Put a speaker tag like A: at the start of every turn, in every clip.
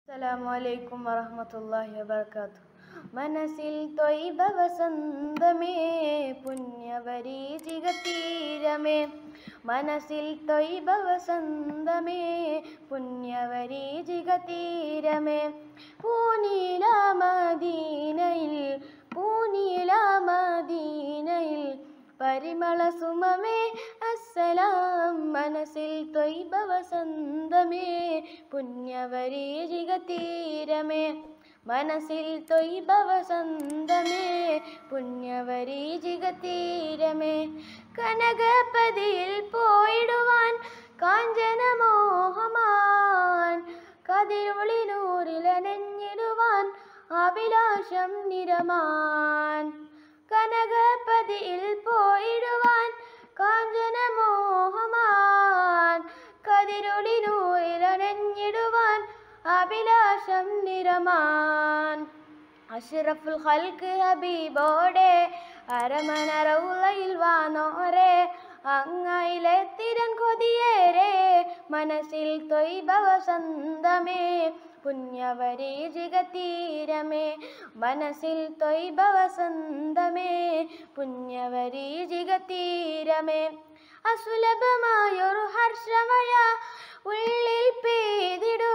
A: അസ്സലാമലൈക്കും വറഹമത്തല്ലാഹി വബർക്കാത്തു മനസ്സിൽ തൊയ്ബ വസന്തമേ പുണ്യവരീചിക തീരമേ മനസ്സിൽ തൊയ്ബ വസന്തമേ പുണ്യവരീചിക തീരമേ പൂനീല മദീനയിൽ പൂനീല മദീനയിൽ പരിമള സുമമേ അസ്സലാം മനസ്സിൽ തൊയ്ബ വസന്തമേ പുണ്യവരീചിക തീരമേ മനസ്സിൽ തൊയ്ബ വസന്തമേ പുണ്യവരീചിക തീരമേ കനകപതിയിൽ പോയിടുവാൻ കാഞ്ചന മോഹമാൻ കതിരുളിനൂറിലനഞ്ഞിടുവാൻ അഭിലാഷം നിരമാൻ കനകപതിയിൽ പോയിടുവാൻ കാഞ്ചന മോഹമാൻ കതിരൊളിനൂരിലണഞ്ഞിടുവാൻ അഭിലാഷം നിരമാൻ അഷ്റഫുൽ ഖൽക്ക് ഹബീബോടെ അരമന റൗളയിൽ വാനോരെ അങ്ങയിലെ തിരൻ കൊതിയേറെ മനസ്സിൽ തൊയ്ബ വസന്തമേ പുണ്യവരീചിക തീരമേ മനസ്സിൽ തൊയ്ബ വസന്തമേ പുണ്യവരീചിക തീരമേ അസുലഭമായൊരു ഹർഷമയ ഉള്ളിൽ പെയ്തിടൂ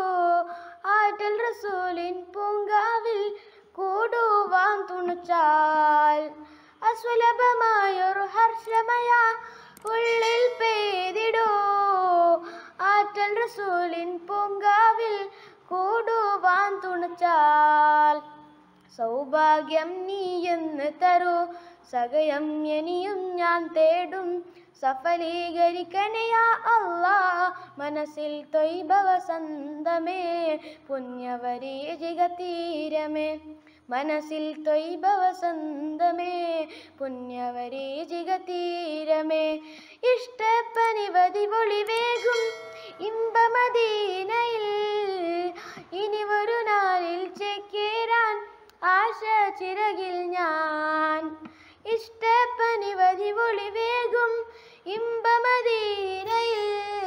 A: ആറ്റൽ റസൂലിൻ പൂങ്കാവിൽ കൂടുവാൻ തുണച്ചാൽ അസുലഭമായൊരു ഹർഷമയ ഉള്ളിൽ പെയ്തിടൂ ആറ്റൽ റസൂലിൻ പൂങ്കാവിൽ കൂടുവാൻ തുണച്ചാൽ സൗഭാഗ്യം നീ എന്ന് തരൂ സകയം ഇനിയും ഞാൻ തേടും സഫലീകരിക്കണയാ അല്ലാ മനസ്സിൽ തൊയ്ബ വസന്തമേ പുണ്യവരീചിക തീരമേ മനസ്സിൽ തൊയ്ബ വസന്തമേ പുണ്യവരീചിക തീരമേ ഇഷ്ടപ്പനിവതി ഒളിവേകും ഇമ്പമദീനയിൽ ഇനി ഒരു നാളിൽ ചേക്കേറാൻ ആശ ചിറകിൽ ഞാൻ ഇഷ്ടപ്പനിവതി ഒളിവേകും ഇമ്പമദീനയിൽ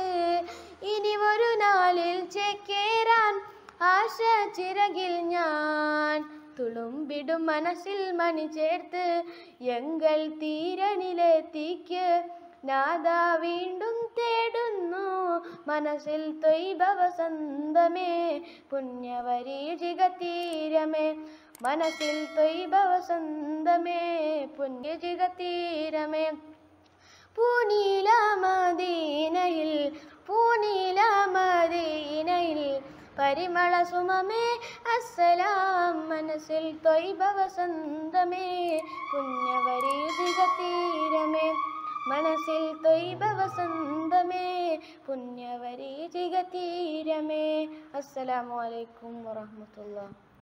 A: ഇനി ഒരു നാളിൽ ചേക്കേറാൻ ആശ ചിറകിൽ ഞാൻ തുളുമ്പിടും മനസ്സിൽ മണി ചേർത്ത് എങ്കൾ തീരണിലെത്തിക്ക് നാദ വീണ്ടും തേടുന്നു മനസ്സിൽ തൊയ്ബ വസന്തമേ പുണ്യവരീചിക തീരമേ മനസ്സിൽ തൊയ്ബ വസന്തമേ പുണ്യചിക തീരമേ പൂനീല മദീനയിൽ പൂനീല മദീനയിൽ പരിമള സുമമേ അസ്സലാം മനസ്സിൽ തൊയ്ബ വസന്തമേ പുണ്യവരീചിക തീരമേ മനസ്സിൽ തൊയ്ബ വസന്തമേ പുണ്യവരീചിക തീരമേ അസ്സലാമു അലൈക്കും വറഹ്മത്തുള്ളാഹി